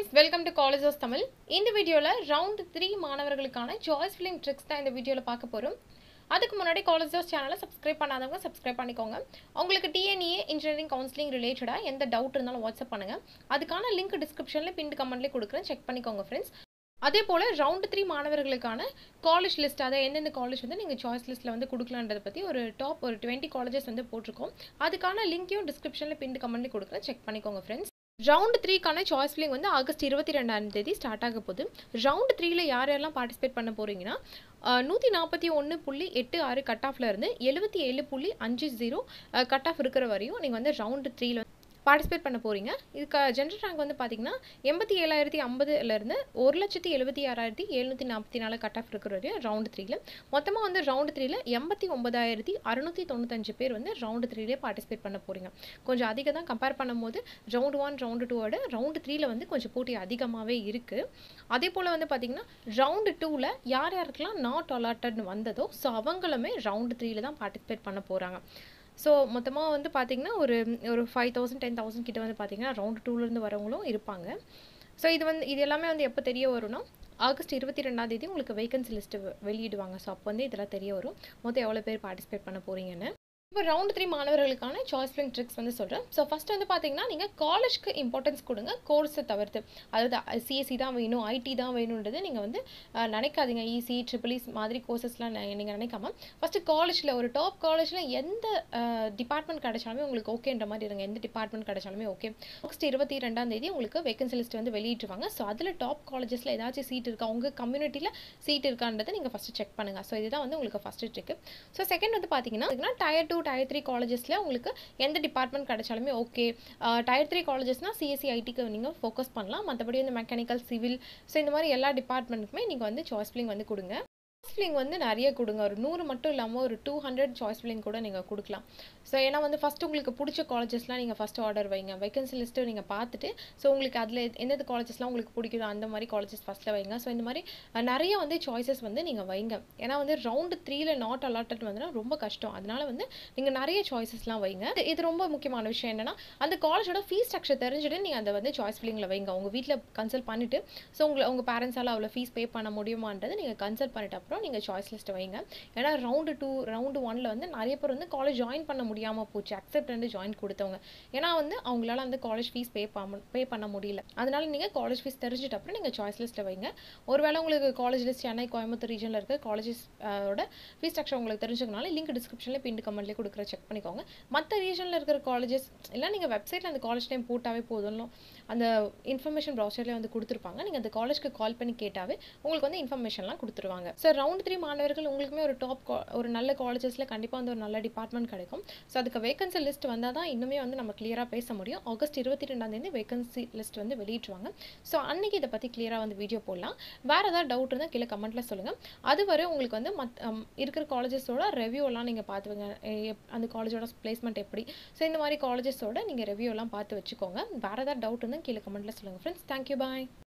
welcome to college of Tamil இந்த வீடியோவில் round three மாணவர்களுக்கான சாய்ஸ் ஃபில்லிங் ட்ரிக்ஸ் தான் இந்த வீடியோவில் பார்க்க போகிறோம் அதுக்கு முன்னாடி காலேஜ் ஆஃப் சேனலை சப்ஸ்கிரைப் பண்ணாதவங்க சப்ஸ்கிரைப் பண்ணிக்கோங்க உங்களுக்கு டிஎன்இஏ இன்ஜினியரிங் கவுன்சிலிங் ரிலேட்டடாக எந்த டவுட் இருந்தாலும் வாட்ஸ்அப் பண்ணுங்கள் அதுக்கான லிங்க் டிஸ்கிரிப்ஷனில் பின் கமெண்ட்லேயே கொடுக்குறேன் செக் பண்ணிக்கோங்க ஃப்ரெண்ட்ஸ் அதே போல் ரவுண்ட் த்ரீ மாணவர்களுக்கான காலேஜ் லிஸ்ட் அதை எந்தெந்த காலேஜ் வந்து நீங்கள் சாய்ஸ் லிஸ்ட்டில் வந்து கொடுக்கலான்றதை பற்றி ஒரு டாப் ஒரு டுவெண்ட்டி காலேஜஸ் வந்து போட்டிருக்கோம் அதுக்கான லிங்க்கையும் டிஸ்கிரிப்ஷனில் பின் கமெண்ட்லேயே கொடுக்குறேன் செக் பண்ணிக்கோங்க ஃப்ரெண்ட்ஸ் ரவுண்ட் த்ரீக்கான சாய்ஸ் ஃபில்லிங் வந்து ஆகஸ்ட் இருபத்தி ரெண்டாம் தேதி ஸ்டார்ட் ஆக போகுது ரவுண்ட் த்ரீல யார் யாரெல்லாம் பார்ட்டிசிபேட் பண்ண போகிறீங்கன்னா நூற்றி நாற்பத்தி ஒன்று புள்ளி எட்டு ஆறு கட் ஆஃப்ல இருந்து எழுபத்தி ஏழு புள்ளி அஞ்சு ஜீரோ கட் ஆஃப் இருக்கிற வரையும் நீங்கள் வந்து ரவுண்டு த்ரீல பார்ட்டிசிபேட் பண்ண போகிறீங்க இதுக்கு ஜென்ரல் ரேங்க் வந்து பார்த்தீங்கன்னா எண்பத்தி ஏழாயிரத்தி ஐம்பதுலேருந்து ஒரு லட்சத்தி எழுபத்தி ஆறாயிரத்தி எழுநூற்றி நாற்பத்தி நாலு கட் ஆஃப் இருக்கிற வரையும் ரவுண்டு த்ரீல மொத்தமாக வந்து ரவுண்டு த்ரீல எண்பத்தி ஒன்பதாயிரத்தி அறுநூற்றி தொண்ணூத்தஞ்சு பேர் வந்து ரவுண்டு த்ரீலே பார்ட்டிசிபேட் பண்ண போகிறீங்க கொஞ்சம் அதிகம் தான் கம்பேர் பண்ணும்போது ரவுண்டு ஒன் ரவுண்டு டூவோட ரவுண்டு த்ரீல வந்து கொஞ்சம் போட்டி அதிகமாகவே இருக்குது அதே போல் வந்து பார்த்தீங்கன்னா ரவுண்டு டூவில் யார் யாருக்கெல்லாம் நாட் அலாட்டட்னு வந்ததோ ஸோ அவங்களுமே ரவுண்டு த்ரீல தான் பார்ட்டிசிபேட் பண்ண போகிறாங்க ஸோ மொத்தமாக வந்து பார்த்திங்கன்னா ஒரு ஒரு ஃபைவ் தௌசண்ட் டென் தௌசண்ட் கிட்ட வந்து பார்த்திங்கன்னா ரவுண்ட் டூலேருந்து வரவங்களும் இருப்பாங்க ஸோ இது வந்து இது எல்லாமே வந்து எப்போ தெரிய வரும்னா ஆகஸ்ட் இருபத்தி ரெண்டாம் தேதி உங்களுக்கு வேகன்சி லிஸ்ட்டு வெளியிடுவாங்க ஸோ அப்போ வந்து இதெல்லாம் தெரிய வரும் மொத்தம் எவ்வளோ பேர் பார்ட்டிசிபேட் பண்ண போகிறீங்கன்னு இப்போ ரவுண்ட் த்ரீ மாணவர்களுக்கான சாய்ஸ் ஃபிலிங் ட்ரிக்ஸ் வந்து சொல்கிறேன் ஸோ ஃபஸ்ட்டு வந்து பார்த்தீங்கன்னா நீங்கள் காலேஜ்க்கு இம்பார்ட்டன்ஸ் கொடுங்க கோர்ஸை தவிர்த்து அதாவது சிஎஸ்சி தான் வேணும் ஐடி தான் வேணுன்றது நீங்கள் வந்து நினைக்காதீங்க இசி ட்ரிபிள் இஸ் மாதிரி கோர்சஸ்லாம் நீங்கள் நினைக்காம ஃபஸ்ட்டு காலேஜில் ஒரு டாப் காலேஜில் எந்த டிபார்ட்மெண்ட் கிடைச்சாலுமே உங்களுக்கு ஓகேன்ற மாதிரி இருங்க எந்த டிபார்ட்மெண்ட் கிடைச்சாலுமே ஓகே ஆகஸ்ட் இருபத்தி ரெண்டாம் தேதி உங்களுக்கு வேகன்சி லிஸ்ட் வந்து வெளியிட்டுருவாங்க ஸோ அதில் டாப் காலேஜஸில் ஏதாச்சும் சீட் இருக்கா உங்கள் கம்யூனிட்டியில் சீட் இருக்கான்றதை நீங்கள் ஃபஸ்ட்டு செக் பண்ணுங்கள் ஸோ இதுதான் வந்து உங்களுக்கு ஃபஸ்ட்டு ட்ரிக்கு ஸோ செகண்ட் வந்து பார்த்தீங்கன்னா டயர் டூ டயர் த்ரீ காலேஜஸில் உங்களுக்கு எந்த டிபார்ட்மெண்ட் கிடைச்சாலுமே ஓகே டயர் த்ரீ காலேஜஸ்னால் சிஎஸ்சி ஐடிக்கு நீங்கள் ஃபோக்கஸ் பண்ணலாம் மற்றபடி வந்து மெக்கானிக்கல் சிவில் ஸோ இந்த மாதிரி எல்லா டிபார்ட்மெண்ட்டுக்குமே நீங்கள் வந்து சாய்ஸ் ஃபில்லிங் வந்து கொடுங்க சாய்ஸ் ஃபில்லிங் வந்து நிறைய கொடுங்க ஒரு நூறு மட்டும் இல்லாமல் ஒரு டூ ஹண்ட்ரட் சாய்ஸ் ஃபில்லிங் கூட நீங்கள் கொடுக்கலாம் ஸோ ஏன்னா வந்து ஃபஸ்ட்டு உங்களுக்கு பிடிச்ச காலேஜஸ்லாம் நீங்கள் ஃபஸ்ட்டு ஆர்டர் வைங்க வேகன்சி லிஸ்ட்டு நீங்கள் பார்த்துட்டு ஸோ உங்களுக்கு அதில் எந்தெந்த காலேஜஸ்லாம் உங்களுக்கு பிடிக்குதோ அந்த மாதிரி காலேஜஸ் ஃபஸ்ட்டில் வைங்க ஸோ இந்த மாதிரி நிறைய வந்து சாய்ஸஸ் வந்து நீங்கள் வைங்க ஏன்னா வந்து ரவுண்டு த்ரீல நாட் அலாட்டட் வந்துன்னா ரொம்ப கஷ்டம் அதனால வந்து நீங்கள் நிறைய சாய்ஸஸ்லாம் வைங்க இது ரொம்ப முக்கியமான விஷயம் என்னென்னா அந்த காலேஜோட ஃபீஸ் ஸ்ட்ரக்சர் தெரிஞ்சுட்டு நீங்கள் அதை வந்து சாய்ஸ் ஃபில்லிங்கில் வைங்க உங்கள் வீட்டில் கன்சல்ட் பண்ணிவிட்டு ஸோ உங்களை உங்கள் பேரண்ட்ஸால் அவ்வளோ ஃபீஸ் பே பண்ண முடியுமான்றது நீங்கள் கன்சல்ட் பண்ணிட்டு அப்புறம் நீங்கள் சாய்ஸ் லிஸ்ட்டை வைங்க ஏன்னா ரவுண்டு டூ ரவுண்டு ஒனில் வந்து நிறைய பேர் வந்து காலேஜ் ஜாயின் பண்ண முடியாமல் போச்சு அக்செப்ட் வந்து ஜாயின் கொடுத்தவங்க ஏன்னா வந்து அவங்களால வந்து காலேஜ் ஃபீஸ் பே பண்ண பே பண்ண முடியல அதனால நீங்கள் காலேஜ் ஃபீஸ் தெரிஞ்சிட்ட அப்புறம் நீங்கள் சாய்ஸ் லிஸ்ட்டில் வைங்க ஒருவேளை உங்களுக்கு காலேஜ் லிஸ்ட் சென்னை கோயம்புத்தூர் ரீஜனில் இருக்க காலேஜஸ் ஓட ஃபீஸ் ஸ்ட்ரக்சர் உங்களுக்கு தெரிஞ்சுக்கனால லிங்க் டிஸ்கிரிப்ஷனில் பின் கமெண்ட்லேயே கொடுக்குற செக் பண்ணிக்கோங்க மற்ற ரீஜனில் இருக்கிற காலேஜஸ் இல்லை நீங்கள் வெப்சைட்டில் அந்த காலேஜ் டைம் போட்டாவே போதும் அந்த இன்ஃபர்மேஷன் ப்ரௌசர்லேயே வந்து கொடுத்துருப்பாங்க நீங்கள் அந்த காலேஜ்க்கு கால் பண்ணி கேட்டாவே உங்களுக்கு வந்து இன்ஃபர்மேஷன்லாம் கொடுத்துருவாங்க ஸோ ரவுண்ட் த்ரீ மாணவர்கள் உங்களுக்குமே ஒரு டாப் ஒரு நல்ல காலேஜஸில் கண்டிப்பாக வந்து ஒரு நல்ல டிபார்ட்மெண்ட் கிடைக்கும் ஸோ அதுக்கு வேகன்சி லிஸ்ட் வந்தால் தான் இன்னுமே வந்து நம்ம கிளியராக பேச முடியும் ஆகஸ்ட் இருபத்தி ரெண்டாம் தேதி வேகன்சி லிஸ்ட் வந்து வெளியிட்டுருவாங்க ஸோ அன்றைக்கி இதை பற்றி கிளியராக வந்து வீடியோ போடலாம் வேறு ஏதாவது டவுட் இருந்தால் கீழே கமெண்ட்டில் சொல்லுங்கள் அதுவரை உங்களுக்கு வந்து மத் இருக்கிற காலேஜஸோட ரெவ்யூலாம் நீங்கள் பார்த்துவங்க அந்த காலேஜோட பிளேஸ்மெண்ட் எப்படி ஸோ இந்த மாதிரி காலேஜஸோட நீங்கள் ரெவ்யூலாம் பார்த்து வச்சுக்கோங்க வேறு ஏதாவது டவுட் இருந்தால் கீழே கமெண்ட்டில் சொல்லுங்கள் ஃப்ரெண்ட்ஸ் தேங்க்யூ பாய்